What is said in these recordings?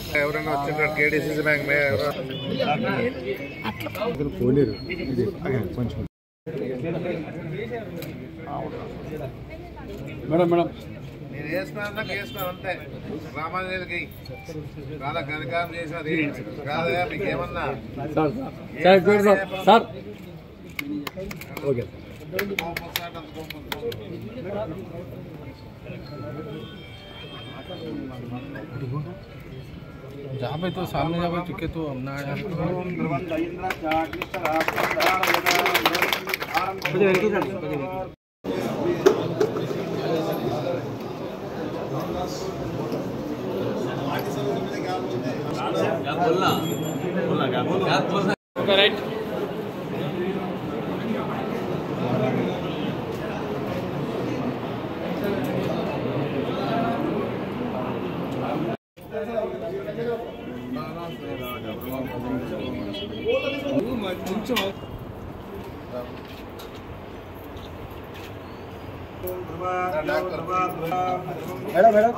ఎవరైనా వచ్చింటారు KDCC bank may పోలేరు ఇది కొంచెం మేడం మేడం నేను వేసుకున్నా వేసుకున్నాను అంతే రామాంజనేయులకి రాధా కనకారం చేసినది కాదా మీకేమన్నా sir sir sir sir sir okay जहाँ पे तो सामने जहाँ पे चुके तो हम ना आया మేడం మేడం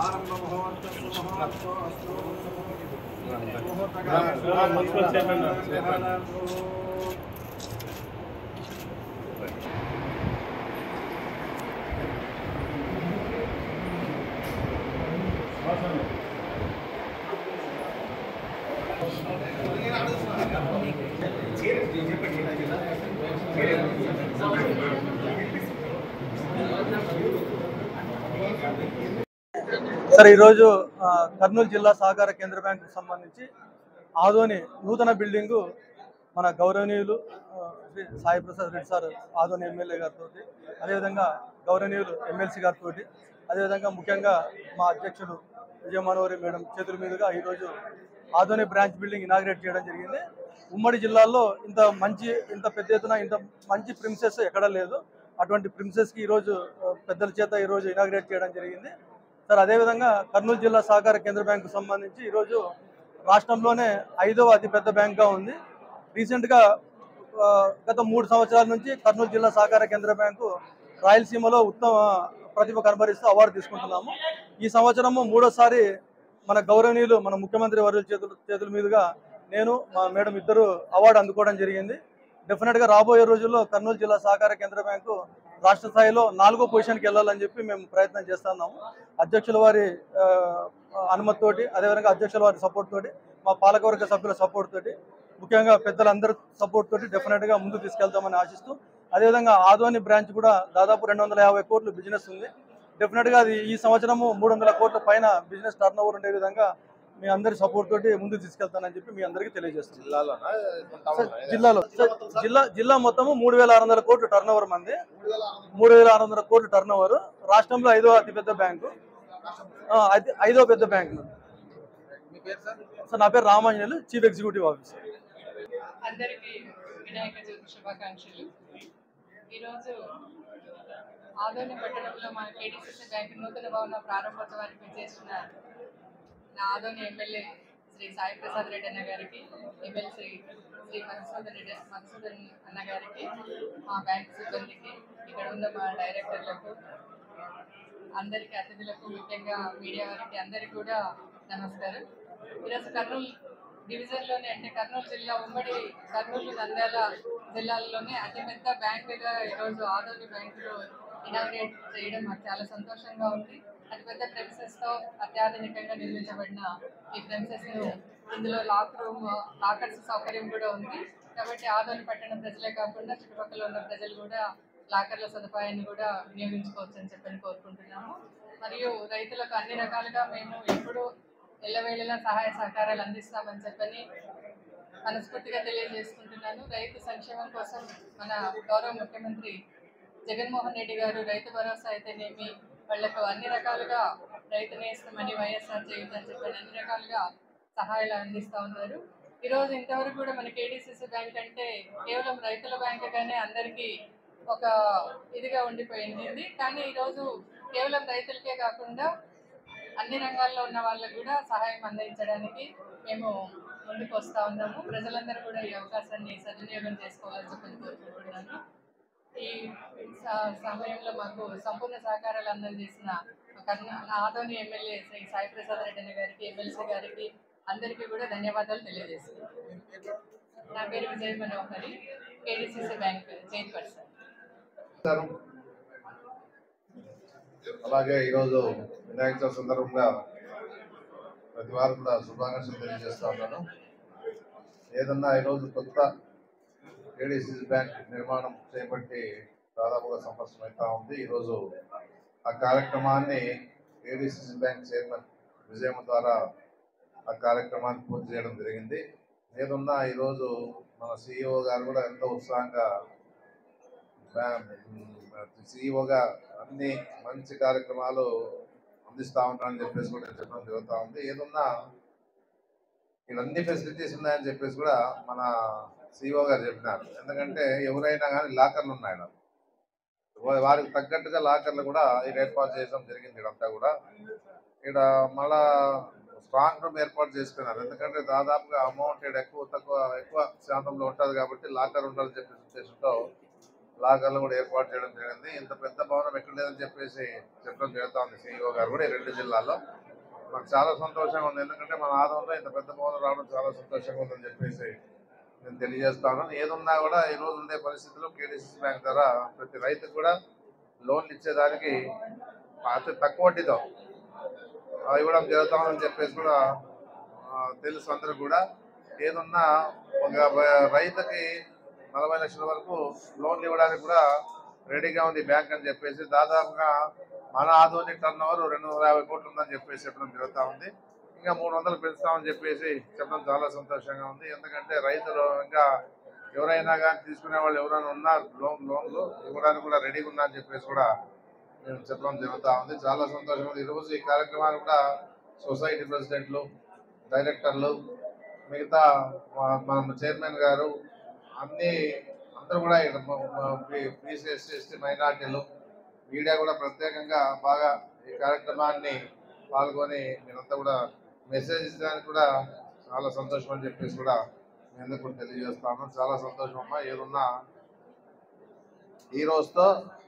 సార్ ఈరోజు ఆ, కర్నూలు జిల్లా సహకార కేంద్ర బ్యాంకు సంబంధించి ఆదోని నూతన బిల్డింగు మన గౌరవనీయులు ఆ, శ్రీ సాయి ప్రసాద్ రెడ్డి సార్ ఆదోని ఎమ్మెల్యే గారితో అదేవిధంగా గౌరవనీయులు ఎమ్మెల్సీ గారితో అదేవిధంగా ముఖ్యంగా మా అధ్యక్షుడు విజయ మనోహరి మేడం చేతుల మీదుగా ఈరోజు ఆదోని బ్రాంచ్ బిల్డింగ్ ఇనాగ్రేట్ చేయడం జరిగింది ఉమ్మడి జిల్లాలో ఇంత మంచి ఇంత పెద్ద ఎత్తున ఇంత మంచి ప్రిన్సెస్ ఎక్కడా లేదు అటువంటి ప్రిన్సెస్కి ఈరోజు ఆ, పెద్దల చేత ఈరోజు ఇనాగ్రేట్ చేయడం జరిగింది సార్ అదేవిధంగా కర్నూలు జిల్లా సహకార కేంద్ర బ్యాంకు సంబంధించి ఈరోజు రాష్ట్రంలోనే ఐదవ అతిపెద్ద బ్యాంక్గా ఉంది రీసెంట్గా ఆ, గత మూడు సంవత్సరాల నుంచి కర్నూలు జిల్లా సహకార కేంద్ర బ్యాంకు రాయలసీమలో ఉత్తమ ప్రతిభ కనబరిస్తూ అవార్డు తీసుకుంటున్నాము ఈ సంవత్సరము మూడోసారి మన గౌరవనీయులు మన ముఖ్యమంత్రి వర్యుల చేతుల చేతుల మీదుగా నేను మా మేడం ఇద్దరు అవార్డు అందుకోవడం జరిగింది డెఫినెట్గా రాబోయే రోజుల్లో కర్నూలు జిల్లా సహకార కేంద్ర బ్యాంకు రాష్ట్ర స్థాయిలో నాలుగో పొజిషన్కి వెళ్ళాలని చెప్పి మేము ప్రయత్నం చేస్తున్నాము అధ్యక్షుల వారి ఆ, అనుమతితోటి అదేవిధంగా అధ్యక్షుల వారి సపోర్ట్ తోటి మా పాలకవర్గ సభ్యుల సపోర్ట్ తోటి ముఖ్యంగా పెద్దలందరి సపోర్ట్ తోటి డెఫినెట్గా ముందు తీసుకెళ్తామని ఆశిస్తూ అదేవిధంగా ఆదోని బ్రాంచ్ కూడా దాదాపు రెండు వందల యాభై కోట్లు బిజినెస్ ఉంది డెఫినెట్గా అది ఈ సంవత్సరము మూడు వందల కోట్ల పైన బిజినెస్ టర్న్ ఓవర్ ఉండే విధంగా మీ అందరి సపోర్ట్ తోటి ముందుకు తీసుకెళ్తానని చెప్పి మీ అందరికీ తెలియజేస్తున్నాను జిల్లాలోనా సార్, జిల్లాలో సార్, జిల్లా జిల్లా మొత్తము మూడు వేల ఆరు వందల కోట్లు టర్న్ ఓవర్ మంది మూడు వేల ఆరు వందల కోట్లు టర్న్ ఓవర్ రాష్ట్రంలో ఐదో అతిపెద్ద బ్యాంకు ఆ, ఐదు- ఐదో పెద్ద బ్యాంకు సార్ నా పేరు రామాంజనేయులు చీఫ్ ఎగ్జిక్యూటివ్ ఆఫీసర్ అందరికీ వినాయక చవితి శుభాకాంక్షలు ఈరోజు ఆదోని పట్టణంలో మన కేడీసీసీ బ్యాంక్ నూతన భవన ప్రారంభోత్సవానికి చేసిన నా ఆదోని ఎమ్మెల్యే శ్రీ సాయి ప్రసాద్ రెడ్డి అన్న గారికి ఎమ్మెల్సీ శ్రీ మధుసూదన్ రెడ్డి మధుసూదన్ అన్న గారికి మా బ్యాంక్ సిబ్బందికి ఇక్కడ ఉన్న మా డైరెక్టర్లకు అందరికీ అతిథులకు ముఖ్యంగా మీడియా వారికి అందరికీ కూడా నమస్కారం ఈరోజు కర్నూలు డివిజన్లోనే అంటే కర్నూలు జిల్లా ఉమ్మడి కర్నూలు నంద్యాల జిల్లాల్లోనే అతిపెద్ద బ్యాంకుగా ఈరోజు ఆదోని బ్యాంకులో ఇనాగ్రేట్ చేయడం మాకు చాలా సంతోషంగా ఉంది అతిపెద్ద ప్రెమిసెస్తో అత్యాధునికంగా నిర్మించబడిన ఈ ప్రెమిసెస్ను ఇందులో లాక్ రూమ్ లాకర్స్ సౌకర్యం కూడా ఉంది కాబట్టి ఆదోని పట్టణ ప్రజలే కాకుండా చుట్టుపక్కల ఉన్న ప్రజలు కూడా లాకర్ల సదుపాయాన్ని కూడా వినియోగించుకోవచ్చు అని చెప్పని కోరుకుంటున్నాము మరియు రైతులకు అన్ని రకాలుగా మేము ఎప్పుడు ఎల్లవేళలా సహాయ సహకారాలు అందిస్తామని చెప్పని మనస్ఫూర్తిగా తెలియజేసుకుంటున్నాను రైతు సంక్షేమం కోసం మన గౌరవ ముఖ్యమంత్రి జగన్మోహన్ రెడ్డి గారు రైతు భరోసా అయితేనేమి వాళ్లకు అన్ని రకాలుగా రైతు నేస్తమని వైఎస్ఆర్ చేయుత అని చెప్పని అన్ని రకాలుగా సహాయాలు అందిస్తూ ఉన్నారు ఈరోజు ఇంతవరకు కూడా మన కేడీసీసీ బ్యాంక్ అంటే కేవలం రైతుల బ్యాంకుగానే అందరికీ ఒక ఇదిగా ఉండిపోయింది కానీ ఈరోజు కేవలం రైతులకే కాకుండా అన్ని రంగాల్లో ఉన్న వాళ్ళకు కూడా సహాయం అందించడానికి మేము ముందుకు వస్తూ ఉన్నాము ప్రజలందరూ కూడా ఈ అవకాశాన్ని సద్వినియోగం చేసుకోవాలని చెప్పని కోరుకుంటున్నాను ఈ స- సమయంలో మాకు సంపూర్ణ సహకారాలు అందజేసిన కర్ణ ఆదోని ఎమ్మెల్యే శ్రీ సాయి ప్రసాద్ రెడ్డి అన్న గారికి ఎమ్మెల్సీ గారికి అందరికీ కూడా ధన్యవాదాలు తెలియజేస్తున్నాను నా పేరు Vijay Manohari KDCC bank chairperson నమస్కారం అలాగే ఈరోజు వినాయక చవితి సందర్భంగా ప్రతి వారం కూడా శుభాకాంక్షలు తెలియజేస్తా ఉన్నాను ఏదన్నా ఈరోజు కొత్త ఏడీసీసీ బ్యాంక్ నిర్మాణం చేపట్టి దాదాపుగా సంవత్సరం అవుతా ఉంది ఈరోజు ఆ కార్యక్రమాన్ని ఏడీసీసీ బ్యాంక్ చైర్మన్ విజయమ్మ ద్వారా ఆ కార్యక్రమాన్ని పూర్తి చేయడం జరిగింది ఏదున్నా ఈరోజు మన సిఇఓ గారు కూడా ఎంతో ఉత్సాహంగా సిఇఓగా అన్ని మంచి కార్యక్రమాలు అందిస్తా ఉంటానని చెప్పేసి కూడా చెప్పడం జరుగుతూ ఉంది ఏదున్నా ఇక్కడ అన్ని ఫెసిలిటీస్ ఉన్నాయని చెప్పేసి కూడా మన సిఇఓ గారు చెప్పినారు ఎందుకంటే ఎవరైనా కానీ లాకర్లు ఉన్నాయి ఈడ. వా- వారికి తగ్గట్టుగా లాకర్లు కూడా ఇక్కడ ఏర్పాటు చేయడం జరిగింది ఇదంతా కూడా ఇక్కడ మళ్ళా స్ట్రాంగ్ రూమ్ ఏర్పాటు చేసుకున్నారు ఎందుకంటే దాదాపుగా అమౌంట్ ఇక్కడ ఎక్కువ తక్కువ ఎక్కువ శాతంలో ఉంటుంది కాబట్టి లాకర్ ఉండాలని చెప్పేసి ఉద్దేశంతో లాకర్లు కూడా ఏర్పాటు చేయడం జరిగింది ఇంత పెద్ద భవనం ఎక్కడ లేదని చెప్పేసి చెప్పడం జరుగుతూ ఉంది సిఇఓ గారు కూడా ఈ రెండు జిల్లాల్లో మాకు చాలా సంతోషంగా ఉంది ఎందుకంటే మన ఆదంలో ఇంత పెద్ద భవనం రావడం చాలా సంతోషంగా ఉందని చెప్పేసి నేను తెలియజేస్తాను ఏదున్నా కూడా ఈ రోజు ఉండే పరిస్థితుల్లో కేడీసీ బ్యాంక్ ద్వారా ప్రతి రైతుకు కూడా లోన్లు ఇచ్చేదానికి అతి తక్కువ వడ్డీతో ఆ, ఇవ్వడం జరుగుతామని చెప్పేసి కూడా ఆ, తెలుసు అందరూ కూడా ఏదున్నా ఒక బ- రైతుకి నలభై లక్షల వరకు లోన్లు ఇవ్వడానికి కూడా రెడీగా ఉంది బ్యాంక్ అని చెప్పేసి దాదాపుగా మన ఆధునిక టర్న్ ఓవర్ రెండు వందల యాభై కోట్లు ఉందని చెప్పేసి చెప్పడం జరుగుతూ ఉంది ఇంకా మూడు వందలు పెంచుతామని చెప్పేసి చెప్పడం చాలా సంతోషంగా ఉంది ఎందుకంటే రైతులు ఇంకా ఎవరైనా కానీ తీసుకునే వాళ్ళు ఎవరైనా ఉన్నా లోన్ లోన్లు ఇవ్వడానికి కూడా రెడీగా ఉన్నా అని చెప్పేసి కూడా మేము చెప్పడం జరుగుతూ ఉంది చాలా సంతోషంగా ఉంది ఈరోజు ఈ కార్యక్రమాన్ని కూడా సొసైటీ ప్రెసిడెంట్లు డైరెక్టర్లు మిగతా మా- మన చైర్మన్ గారు అన్ని అందరూ కూడా బీసీఎస్ ఎస్టీ మైనార్టీలు మీడియా కూడా ప్రత్యేకంగా బాగా ఈ కార్యక్రమాన్ని పాల్గొని మీరంతా కూడా మెసేజ్ ఇచ్చడానికి కూడా చాలా సంతోషం అని చెప్పేసి కూడా నేను ఎందుకు కూడా తెలియజేస్తాను చాలా సంతోషం అమ్మా ఏదున్నా ఈ రోజుతో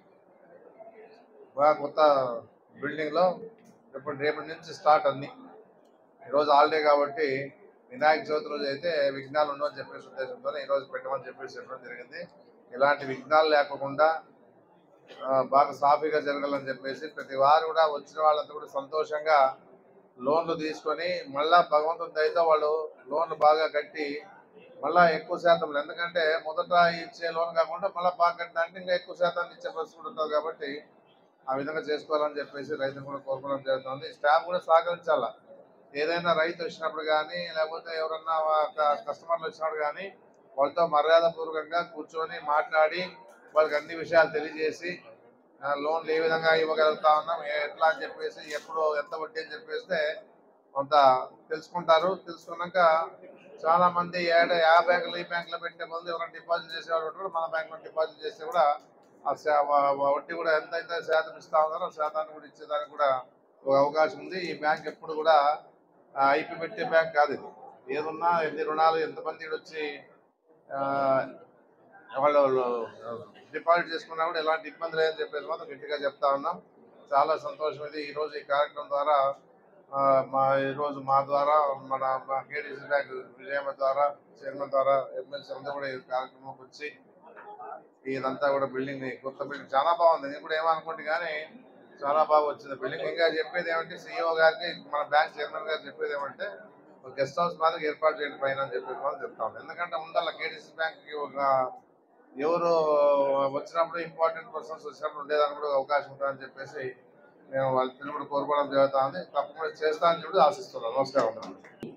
బాగా కొత్త బిల్డింగ్లో ఇప్పుడు రేపటి నుంచి స్టార్ట్ అన్ని ఈరోజు హాలిడే కాబట్టి వినాయక చవితి రోజు అయితే విఘ్నాలు ఉండవని చెప్పేసి ఉద్దేశంతో ఈరోజు పెట్టమని చెప్పేసి చెప్పడం జరిగింది ఇలాంటి విఘ్నాలు లేకుండా ఆ, బాగా సాఫీగా జరగాలని చెప్పేసి ప్రతి వారు కూడా వచ్చిన వాళ్ళంతా కూడా సంతోషంగా లోన్లు తీసుకొని మళ్ళా భగవంతుని దయతో వాళ్ళు లోన్లు బాగా కట్టి మళ్ళా ఎక్కువ శాతం ఎందుకంటే మొదట ఇచ్చే లోన్ కాకుండా మళ్ళీ బాగా కట్టడానికి ఇంకా ఎక్కువ శాతం ఇచ్చే పరిస్థితి కూడా ఉంటుంది కాబట్టి ఆ విధంగా చేసుకోవాలని చెప్పేసి రైతులు కూడా కోరుకోవడం జరుగుతుంది స్టాఫ్ కూడా సహకరించాలా ఏదైనా రైతు వచ్చినప్పుడు కానీ లేకపోతే ఎవరన్నా క- కస్టమర్లు వచ్చినప్పుడు కానీ వాళ్ళతో మర్యాదపూర్వకంగా కూర్చొని మాట్లాడి వాళ్ళకి అన్ని విషయాలు తెలియజేసి ఆ, లోన్లు ఏ విధంగా ఇవ్వగలుగుతా ఉన్నాం ఏ- ఎట్లా అని చెప్పేసి ఎప్పుడు ఎంత వడ్డీ అని చెప్పేస్తే కొంత తెలుసుకుంటారు తెలుసుకున్నాక చాలా మంది ఏడ ఆ బ్యాంకులు ఈ బ్యాంకులో పెట్టే ముందు ఎవరైనా డిపాజిట్ చేసేవాళ్ళు కూడా మన బ్యాంకులో డిపాజిట్ చేస్తే కూడా ఆ శా- వ- వ- వడ్డీ కూడా ఎంత అయితే శాతం ఇస్తా ఉన్నారో ఆ శాతాన్ని కూడా ఇచ్చేదానికి కూడా ఒక అవకాశం ఉంది ఈ బ్యాంక్ ఎప్పుడు కూడా ఐపీ పెట్టే బ్యాంక్ కాదు ఇది ఏదున్నా ఎన్ని రుణాలు ఎంతమంది ఈడ వచ్చి ఆ, వాళ్ళు డిపాజిట్ చేసుకున్నా కూడా ఎలాంటి ఇబ్బంది లేదని చెప్పేసి మాత్రం గట్టిగా చెప్తా ఉన్నాం చాలా సంతోషం ఇది ఈ రోజు ఈ కార్యక్రమం ద్వారా ఆ, మా ఈరోజు మా ద్వారా మన మా కేడీసీ బ్యాంక్ విజయమ్మ ద్వారా చైర్మన్ ద్వారా ఎమ్మెల్సీ అందరూ కూడా ఈ కార్యక్రమంకి వచ్చి ఇదంతా కూడా బిల్డింగ్ కొత్త బిల్డింగ్ చాలా బాగుంది నేను కూడా ఏమనుకుంటే కానీ చాలా బాగా వచ్చింది బిల్డింగ్ ఇంకా చెప్పేది ఏమంటే సీఈఓ గారికి మన బ్యాంక్ చైర్మన్ గారు చెప్పేది ఏమంటే ఒక గెస్ట్ హౌస్ మాదిరి ఏర్పాటు చేయండి పైన అని చెప్పేసి మనం చెప్తా ఉన్నాం ఎందుకంటే ఉండాలి కేడీసీ బ్యాంక్కి ఒక ఎవరు వచ్చినప్పుడు ఇంపార్టెంట్ పర్సన్స్ వచ్చినప్పుడు ఉండేదానికి కూడా అవకాశం ఉంటుందని చెప్పేసి మేము వాళ్ళ కూడా కోరుకోవడం జరుగుతా ఉంది తప్పకుండా చేస్తానని చెప్పి ఆశిస్తున్నాను నమస్కారం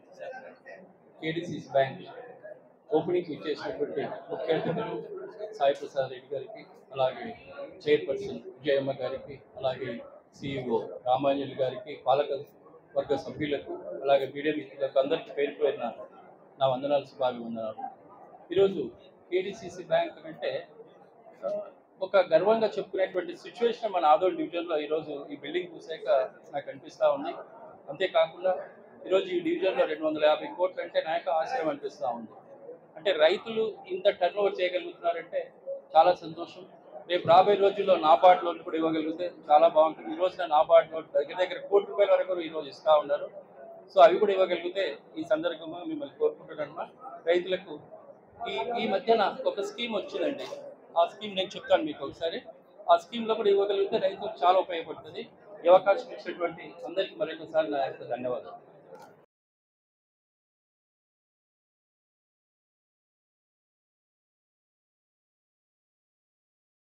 కేడిసిసి బ్యాంక్ ఓపెనింగ్ ఇచ్చేసినటువంటి ముఖ్య అతిథులు సాయి ప్రసాద్ రెడ్డి గారికి అలాగే చైర్పర్సన్ విజయమ్మ గారికి అలాగే సిఇఓ రామాంజలి గారికి పాలక వర్గ సభ్యులకు అలాగే మీడియా మిత్రులకు అందరికీ పేరు పేరున నా వందనాలు శుభాభివందనాలు ఈరోజు కేడిసిసి బ్యాంక్ అంటే ఆ, ఒక గర్వంగా చెప్పుకునేటువంటి సిచ్యువేషన్ మన ఆదోళ్ డివిజన్లో ఈరోజు ఈ బిల్డింగ్ చూసాక నాకు అనిపిస్తూ ఉంది అంతేకాకుండా ఈరోజు ఈ డివిజన్లో రెండు వందల యాభై కోట్లు అంటే నాకు ఆశయం అనిపిస్తూ ఉంది అంటే రైతులు ఇంత టర్న్ ఓవర్ చేయగలుగుతున్నారంటే చాలా సంతోషం రేపు రాబోయే రోజుల్లో నాబార్డ్ లోన్ కూడా ఇవ్వగలిగితే చాలా బాగుంటుంది ఈ రోజున నాబార్డ్ లోన్ దగ్గర దగ్గర కోటి రూపాయల వరకు ఈ రోజు ఇస్తూ ఉన్నారు సో అవి కూడా ఇవ్వగలిగితే ఈ సందర్భంగా మిమ్మల్ని కోరుకుంటున్నాను రైతులకు ఈ ఈ మధ్యన ఒక స్కీమ్ వచ్చిందండి ఆ స్కీమ్ నేను చెప్తాను మీకు ఒకసారి ఆ స్కీమ్లో కూడా ఇవ్వగలిగితే రైతులకు చాలా ఉపయోగపడుతుంది ఈ అవకాశం ఇచ్చినటువంటి అందరికీ మరొకసారి నా యొక్క ధన్యవాదాలు